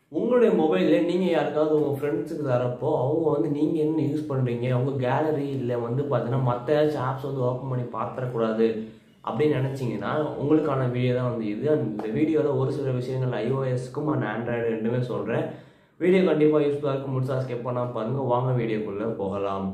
உங்களுடைய மொபைலில் நீங்கள் யாருக்காவது உங்கள் ஃப்ரெண்ட்ஸுக்கு தரப்போ அவங்க வந்து நீங்கள் என்ன யூஸ் பண்ணுறீங்க அவங்க கேலரி இல்லை வந்து பார்த்தீங்கன்னா மற்ற ஏதாச்சும் ஆப்ஸ் வந்து ஓப்பன் பண்ணி பார்த்துடக்கூடாது அப்படின்னு நினச்சிங்கன்னா உங்களுக்கான வீடியோ தான் வந்து இது அந்த வீடியோவில் ஒரு சில விஷயங்கள் ஐஓஎஸ்க்கும் அண்ட் ஆண்ட்ராய்டு ரெண்டுமே சொல்கிறேன் வீடியோ கண்டிப்பாக யூஸ்ஃபுல்லாக இருக்கும் முடிச்சா ஸ்கிப் பண்ணால் பாருங்கள் வாங்க வீடியோக்குள்ளே போகலாம்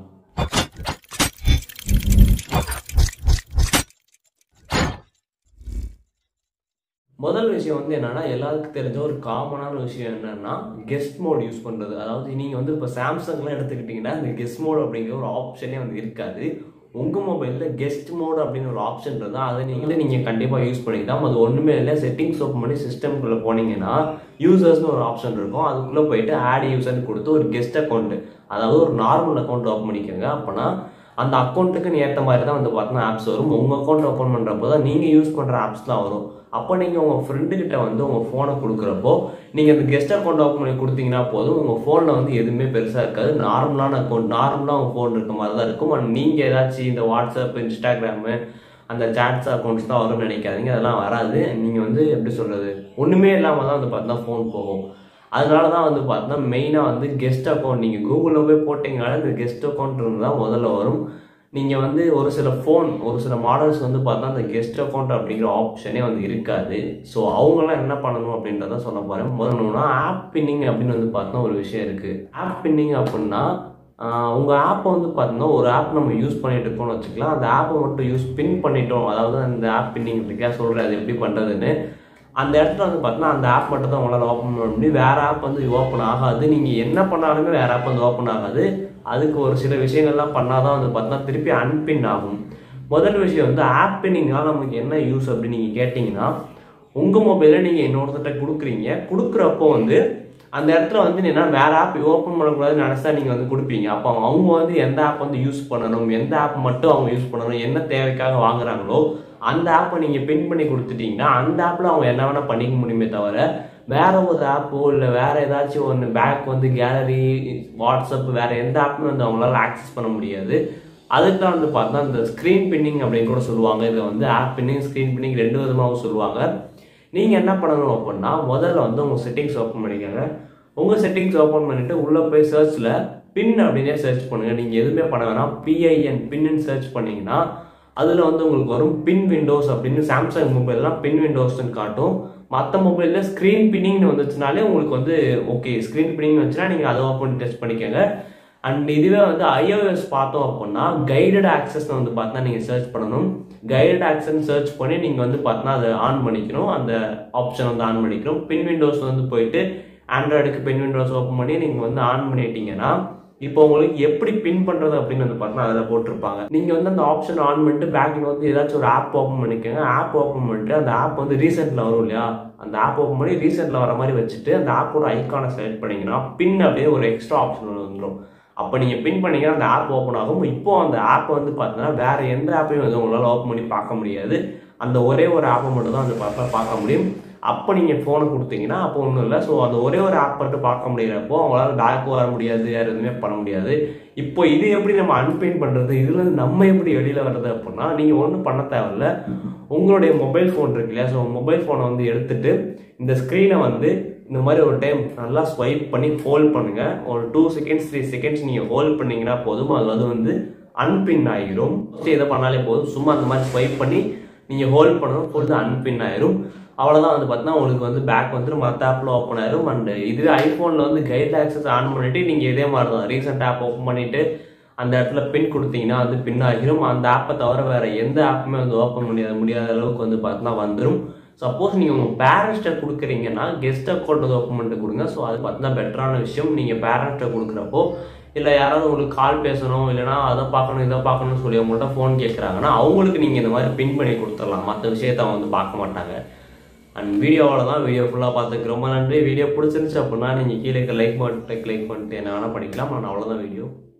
முதல் விஷயம் வந்து என்னன்னா எல்லாருக்கும் தெரிஞ்ச ஒரு காமனான விஷயம் என்னன்னா கெஸ்ட் மோட் யூஸ் பண்ணுறது அதாவது நீங்கள் வந்து இப்போ சாம்சங்லாம் எடுத்துக்கிட்டிங்கன்னா இந்த கெஸ்ட் மோட் அப்படிங்கிற ஒரு ஆப்ஷனே வந்து இருக்காது உங்கள் மொபைலில் கெஸ்ட் மோட் அப்படின்னு ஒரு ஆப்ஷன் இருந்தால் அதை நீங்களே நீங்கள் கண்டிப்பாக யூஸ் பண்ணிக்கலாம் அது ஒன்றுமே இல்லை செட்டிங்ஸ் ஓப்பன் பண்ணி சிஸ்டம்குள்ளே போனீங்கன்னா யூசர்ஸ்னு ஒரு ஆப்ஷன் இருக்கும் அதுக்குள்ளே போயிட்டு ஆட் யூசர்னு கொடுத்து ஒரு கெஸ்ட் அக்கௌண்ட் அதாவது ஒரு நார்மல் அக்கௌண்ட் ஓப்பன் பண்ணிக்கோங்க அப்போனா அந்த அக்கௌண்ட்டுக்கு ஏற்ற மாதிரி தான் வந்து பார்த்தீங்கன்னா ஆப்ஸ் வரும் உங்கள் அக்கௌண்ட் ஓப்பன் பண்ணுறப்போ தான் நீங்கள் யூஸ் பண்ணுற ஆப்ஸ் தான் வரும் அப்போ நீங்கள் உங்கள் ஃப்ரெண்டுக்கிட்ட வந்து உங்கள் ஃபோனை கொடுக்குறப்போ நீங்கள் அந்த கெஸ்ட் அக்கௌண்ட் ஓப்பன் பண்ணி கொடுத்தீங்கன்னா போதும் உங்கள் ஃபோனில் வந்து எதுவுமே பெருசாக இருக்காது நார்மலான அக்கௌண்ட் நார்மலாக உங்கள் ஃபோன் இருக்க மாதிரி தான் இருக்கும் அண்ட் நீங்கள் ஏதாச்சும் இந்த வாட்ஸ்அப் இன்ஸ்டாகிராமு அந்த சாட்ஸ் அக்கௌண்ட்ஸ் தான் வரும்னு நினைக்காதீங்க அதெல்லாம் வராது நீங்கள் வந்து எப்படி சொல்கிறது ஒன்றுமே இல்லாமல் தான் வந்து பார்த்தீங்கன்னா ஃபோன் போகும் அதனால தான் வந்து பார்த்தீங்கன்னா மெயினாக வந்து கெஸ்ட் அக்கௌண்ட் நீங்கள் கூகுளில் போய் போட்டிங்கனாலே இந்த கெஸ்ட் அக்கௌண்ட் இருந்து தான் முதல்ல வரும் நீங்கள் வந்து ஒரு சில ஃபோன் ஒரு சில மாடல்ஸ் வந்து பார்த்தா அந்த கெஸ்ட் அக்கௌண்ட் அப்படிங்கிற ஆப்ஷனே வந்து இருக்காது ஸோ அவங்களாம் என்ன பண்ணணும் அப்படின்றத சொல்ல போகிறேன் முதல்ல ஆப் பின்னிங் அப்படின்னு வந்து பார்த்தா ஒரு விஷயம் இருக்குது ஆப் பின்னிங் அப்படின்னா உங்கள் ஆப்பை வந்து பார்த்தீங்கன்னா ஒரு ஆப் நம்ம யூஸ் பண்ணிட்டு இருக்கோம்னு வச்சுக்கலாம் அந்த ஆப்பை மட்டும் யூஸ் பின் பண்ணிட்டோம் அதாவது அந்த ஆப் பின்னிங் இருக்கா சொல்கிறேன் அது எப்படி பண்ணுறதுன்னு அந்த இடத்துல வந்து பார்த்தீங்கன்னா அந்த ஆப் மட்டும் தான் உங்களால் ஓப்பன் பண்ண முடியும் வேறு ஆப் வந்து ஓப்பன் ஆகாது நீங்கள் என்ன பண்ணாலுமே வேறு ஆப் வந்து ஓப்பன் ஆகாது அதுக்கு ஒரு சில விஷயங்கள்லாம் பண்ணால் தான் வந்து பார்த்தீங்கன்னா திருப்பி அன்பின் ஆகும் முதல் விஷயம் வந்து ஆப் பின்னிங்கால் நமக்கு என்ன யூஸ் அப்படின்னு நீங்கள் கேட்டிங்கன்னா உங்கள் மொபைலில் நீங்கள் இன்னொருத்தட்ட கொடுக்குறீங்க கொடுக்குறப்போ வந்து அந்த இடத்துல வந்து என்ன வேற ஆப் ஓப்பன் பண்ணக்கூடாதுன்னு நினச்சா நீங்கள் வந்து கொடுப்பீங்க அப்போ அவங்க வந்து எந்த ஆப் வந்து யூஸ் பண்ணணும் எந்த ஆப் மட்டும் அவங்க யூஸ் பண்ணணும் என்ன தேவைக்காக வாங்குறாங்களோ அந்த ஆப்பை நீங்கள் பின் பண்ணி கொடுத்துட்டீங்கன்னா அந்த ஆப்பில் அவங்க என்ன வேணால் பண்ணிக்க முடியுமே தவிர வேற ஒரு ஆப்போ இல்லை வேற ஏதாச்சும் ஒன்று பேக் வந்து கேலரி வாட்ஸ்அப் வேற எந்த ஆப்புமே வந்து அவங்களால ஆக்சஸ் பண்ண முடியாது அதுக்கு தான் வந்து பார்த்தா இந்த ஸ்க்ரீன் பின்னிங் அப்படின்னு கூட சொல்லுவாங்க இதை வந்து ஆப் பின்னிங் ஸ்க்ரீன் பின்னிங் ரெண்டு விதமாகவும் சொல்லுவாங்க நீங்கள் என்ன பண்ணணும் அப்படின்னா முதல்ல வந்து உங்கள் செட்டிங்ஸ் ஓப்பன் பண்ணிக்கோங்க உங்கள் செட்டிங்ஸ் ஓப்பன் பண்ணிவிட்டு உள்ளே போய் சர்ச்சில் பின் அப்படின்னே சர்ச் பண்ணுங்கள் நீங்கள் எதுவுமே பண்ண வேணாம் பிஐஎன் பின்னு சர்ச் பண்ணிங்கன்னா அதில் வந்து உங்களுக்கு வரும் பின் விண்டோஸ் அப்படின்னு சாம்சங் மொபைல்லாம் பின் விண்டோஸ்ன்னு காட்டும் மற்ற மொபைலில் ஸ்க்ரீன் பின்னிங்னு வந்துச்சுனாலே உங்களுக்கு வந்து ஓகே ஸ்க்ரீன் பின்னிங் வந்துச்சுன்னா நீங்கள் அதை ஓப்பன் டெஸ்ட் பண்ணிக்கோங்க அண்ட் இதுவே வந்து ஐஓஎஸ் பார்த்தோம் அப்படின்னா கைடட் ஆக்சஸ் வந்து பார்த்தா நீங்கள் சர்ச் பண்ணணும் கைடட் ஆக்சஸ் சர்ச் பண்ணி நீங்கள் வந்து பார்த்தா அதை ஆன் பண்ணிக்கணும் அந்த ஆப்ஷன் வந்து ஆன் பண்ணிக்கணும் பின் விண்டோஸ் வந்து போயிட்டு ஆண்ட்ராய்டுக்கு பின் விண்டோஸ் ஓப்பன் பண்ணி நீங்கள் வந்து ஆன் பண்ணிட்டீங்கன்னா இப்போ உங்களுக்கு எப்படி பின் பண்ணுறது அப்படின்னு வந்து பார்த்தா அதில் போட்டிருப்பாங்க நீங்கள் வந்து அந்த ஆப்ஷன் ஆன் பண்ணிட்டு பேக்கில் வந்து ஏதாச்சும் ஒரு ஆப் ஓப்பன் பண்ணிக்கோங்க ஆப் ஓப்பன் பண்ணிட்டு அந்த ஆப் வந்து ரீசெண்டில் வரும் இல்லையா அந்த ஆப் ஓப்பன் பண்ணி ரீசெண்டில் வர மாதிரி வச்சுட்டு அந்த ஆப்போட ஐக்கானை செலக்ட் பண்ணிங்கன்னா பின் அப்படியே ஒரு எக்ஸ்ட்ரா ஆப்ஷன் வந்துடும் அப்போ நீங்கள் பின் பண்ணீங்கன்னா அந்த ஆப் ஓப்பன் ஆகும் இப்போ அந்த ஆப் வந்து பார்த்தீங்கன்னா வேறு எந்த ஆப்பையும் வந்து உங்களால் ஓப்பன் பண்ணி பார்க்க முடியாது அந்த ஒரே ஒரு ஆப்பை மட்டும் தான் வந்து பார்த்தா பார்க்க முடியும் அப்போ நீங்கள் ஃபோனை கொடுத்தீங்கன்னா அப்போ ஒன்றும் இல்லை ஸோ அந்த ஒரே ஒரு ஆப் மட்டும் பார்க்க முடியிறப்போ அவங்களால பேக் வர முடியாது வேறு எதுவுமே பண்ண முடியாது இப்போ இது எப்படி நம்ம அன்பின் பண்ணுறது இதுலேருந்து நம்ம எப்படி வெளியில் வர்றது அப்படின்னா நீங்கள் ஒன்றும் பண்ண தேவையில்ல உங்களுடைய மொபைல் ஃபோன் இருக்கு இல்லையா ஸோ மொபைல் ஃபோனை வந்து எடுத்துட்டு இந்த ஸ்க்ரீனை வந்து இந்த மாதிரி ஒரு டைம் நல்லா ஸ்வைப் பண்ணி ஹோல்ட் பண்ணுங்க ஒரு டூ செகண்ட்ஸ் த்ரீ செகண்ட்ஸ் நீங்கள் ஹோல்ட் பண்ணீங்கன்னா போதும் அது வந்து வந்து அன்பின் ஆகிரும் இதை பண்ணாலே போதும் சும்மா அந்த மாதிரி ஸ்வைப் பண்ணி நீங்கள் ஹோல்ட் பண்ணணும் பொழுது அன்பின் ஆயிரும் அவ்வளோதான் வந்து பார்த்தீங்கன்னா உங்களுக்கு வந்து பேக் வந்துட்டு மற்ற ஆப்பில் ஓப்பன் ஆயிரும் அண்ட் இதுவே ஐஃபோனில் வந்து கைட் ஆக்சஸ் ஆன் பண்ணிட்டு நீங்கள் இதே மாதிரி தான் ரீசெண்ட் ஆப் ஓப்பன் பண்ணிட்டு அந்த இடத்துல பின் கொடுத்தீங்கன்னா வந்து பின் ஆகிரும் அந்த ஆப்பை தவிர வேற எந்த ஆப்புமே வந்து ஓப்பன் முடியாது முடியாத அளவுக்கு வந்து பார்த்தீங்கன்னா வந்துடும் சப்போஸ் நீங்கள் உங்கள் பேரண்ட்ஸ்ட்டை கொடுக்குறீங்கன்னா கெஸ்ட் அக்கௌண்ட் வந்து ஓப்பன் பண்ணிட்டு கொடுங்க ஸோ அது பார்த்தீங்கன்னா பெட்டரான விஷயம் நீங்கள் பேரண்ட்ஸ்ட்டை கொடுக்குறப்போ இல்லை யாராவது உங்களுக்கு கால் பேசணும் இல்லைனா அதை பார்க்கணும் இதை பார்க்கணும்னு சொல்லி அவங்கள்ட்ட ஃபோன் கேட்குறாங்கன்னா அவங்களுக்கு நீங்கள் இந்த மாதிரி பின் பண்ணி கொடுத்துடலாம் மற்ற விஷயத்த அவங்க வந்து பார்க்க மாட்டாங்க அண்ட் வீடியோவில் தான் வீடியோ ஃபுல்லாக பார்த்துக்கு ரொம்ப நன்றி வீடியோ பிடிச்சிருந்துச்சு அப்படின்னா நீங்கள் கீழே லைக் பண்ணிட்டு கிளிக் பண்ணிட்டு என்ன வேணால் படிக்கலாம் நான் அவ்வளோதான் வீடியோ